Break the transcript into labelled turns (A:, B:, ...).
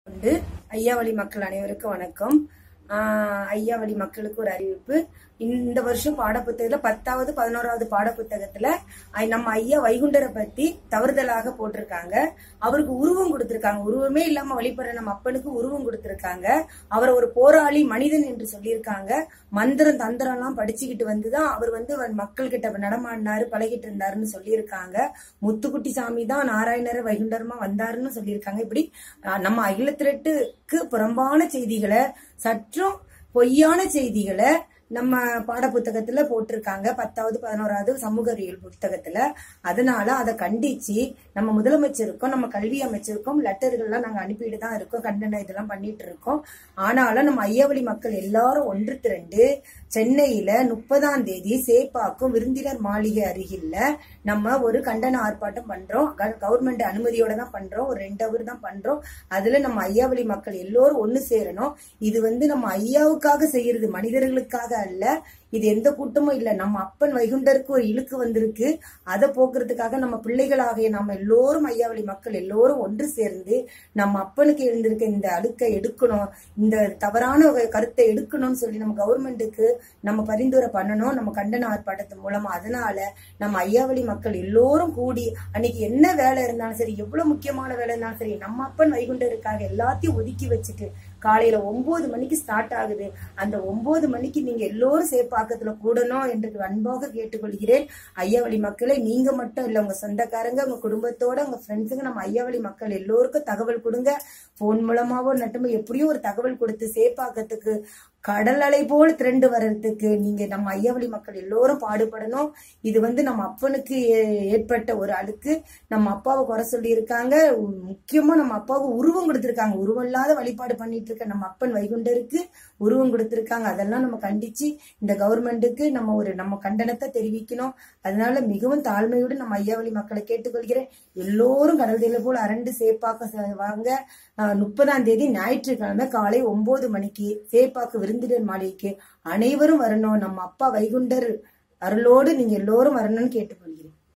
A: உண்டு ஐயாவளி மக்கள் அனைவருக்கும் வணக்கம் ஆஹ் ஐயாவளி மக்களுக்கு ஒரு அறிவிப்பு இந்த வருஷம் பாடப்புத்தகத்துல பத்தாவது பதினோராவது பாடப்புத்தகத்துல ஐ- நம்ம ஐயா வைகுண்டரை பத்தி தவறுதலாக போட்டிருக்காங்க அவருக்கு உருவம் கொடுத்திருக்காங்க உருவமே இல்லாம வழிபடுற நம்ம அப்பனுக்கு உருவம் கொடுத்திருக்காங்க அவரை ஒரு போராளி மனிதன் என்று சொல்லியிருக்காங்க மந்திரம் தந்திரம் எல்லாம் படிச்சுக்கிட்டு வந்துதான் அவர் வந்து மக்கள் கிட்ட நடமாடினாரு பழகிட்டு இருந்தாருன்னு சொல்லியிருக்காங்க முத்துக்குட்டி சாமி தான் நாராயணர் வைகுண்டரமா வந்தாருன்னு சொல்லியிருக்காங்க இப்படி அஹ், நம்ம அகிலத்திரட்டுக்கு புறம்பான செய்திகளை சற்றும் பொய்யான செய்திகளை நம்ம பாடப்புத்தகத்துல போட்டிருக்காங்க பத்தாவது பதினோராவது சமூக அறிவியல் புத்தகத்துல அதனால அதை கண்டிச்சு நம்ம முதலமைச்சருக்கும் நம்ம கல்வி அமைச்சருக்கும் லெட்டர்கள்லாம் நாங்க அனுப்பிட்டு தான் இருக்கோம் கண்டன இதெல்லாம் பண்ணிட்டு இருக்கோம் ஆனாலும் நம்ம ஐயாவளி மக்கள் எல்லாரும் ஒன்று திரண்டு சென்னையில முப்பதாம் தேதி சேப்பாக்கும் விருந்தினர் மாளிகை அருகில்ல நம்ம ஒரு கண்டன ஆர்ப்பாட்டம் பண்றோம் கவர்மெண்ட் அனுமதியோட தான் பண்றோம் ஒரு ரெண்டு அவர் தான் பண்றோம் அதுல நம்ம ஐயாவளி மக்கள் எல்லோரும் ஒண்ணு சேரணும் இது வந்து நம்ம ஐயாவுக்காக செய்யறது மனிதர்களுக்காக அல்ல இது எந்த கூட்டமும் இல்ல நம்ம அப்பன் வைகுண்டருக்கு ஒரு இழுக்கு வந்திருக்கு அதை போக்குறதுக்காக நம்ம பிள்ளைகளாகிய நம்ம எல்லோரும் ஐயாவளி மக்கள் எல்லோரும் ஒன்று சேர்ந்து நம்ம அப்பனுக்கு எழுந்திருக்க இந்த அடுக்கை எடுக்கணும் இந்த தவறான ஒரு கருத்தை எடுக்கணும்னு சொல்லி நம்ம கவர்மெண்ட்டுக்கு நம்ம பரிந்துரை பண்ணணும் நம்ம கண்டன ஆர்ப்பாட்டத்தின் மூலமா அதனால நம்ம ஐயாவளி மக்கள் எல்லோரும் கூடி அன்னைக்கு என்ன வேலை இருந்தாலும் சரி எவ்வளவு முக்கியமான வேலை இருந்தாலும் சரி நம்ம அப்பன் வைகுண்டருக்காக எல்லாத்தையும் ஒதுக்கி வச்சுட்டு காலையில ஒன்பது மணிக்கு ஸ்டார்ட் ஆகுது அந்த ஒன்பது மணிக்கு நீங்க எல்லோரும் சேப்பாக்கத்துல கூடணும் என்று அன்பாக கேட்டுக்கொள்கிறேன் ஐயாவளி மக்களை நீங்க மட்டும் இல்ல உங்க சொந்தக்காரங்க உங்க குடும்பத்தோட உங்க ஃப்ரெண்ட்ஸுங்க நம்ம ஐயாவளி மக்கள் எல்லோருக்கும் தகவல் கொடுங்க போன் மூலமாவோ நட்டுமோ எப்படியும் ஒரு தகவல் கொடுத்து சேப்பாக்கத்துக்கு கடல் அலை போல் திரண்டு வர்றதுக்கு நீங்க நம்ம ஐயாவளி மக்கள் எல்லோரும் பாடுபடணும் இது வந்து நம்ம அப்பனுக்கு ஏ- ஏற்பட்ட ஒரு அழுக்கு நம்ம அப்பாவை குறை சொல்லி இருக்காங்க முக்கியமா நம்ம அப்பாவுக்கு உருவம் கொடுத்திருக்காங்க உருவம் இல்லாத வழிபாடு பண்ணிட்டு இருக்க நம்ம அப்பன் வைகுண்டருக்கு உருவம் கொடுத்திருக்காங்க அதெல்லாம் நம்ம கண்டிச்சு இந்த கவர்மெண்ட்டுக்கு நம்ம ஒரு நம்ம கண்டனத்தை தெரிவிக்கணும் அதனால மிகவும் தாழ்மையோடு நம்ம ஐயாவளி மக்களை கேட்டுக்கொள்கிறேன் எல்லோரும் கடல் தெய்வம் போல் அரண்டு சேப்பாக்க ச- வாங்க ஆஹ், முப்பதாம் தேதி ஞாயிற்றுக்கிழமை காலை ஒன்பது மணிக்கு சேப்பாக்கு விருந்தினர் மாளிகைக்கு அனைவரும் வரணும் நம்ம அப்பா வைகுண்டர் அருளோடு நீங்க எல்லோரும் வரணும்னு கேட்டுக்கொள்கிறேன்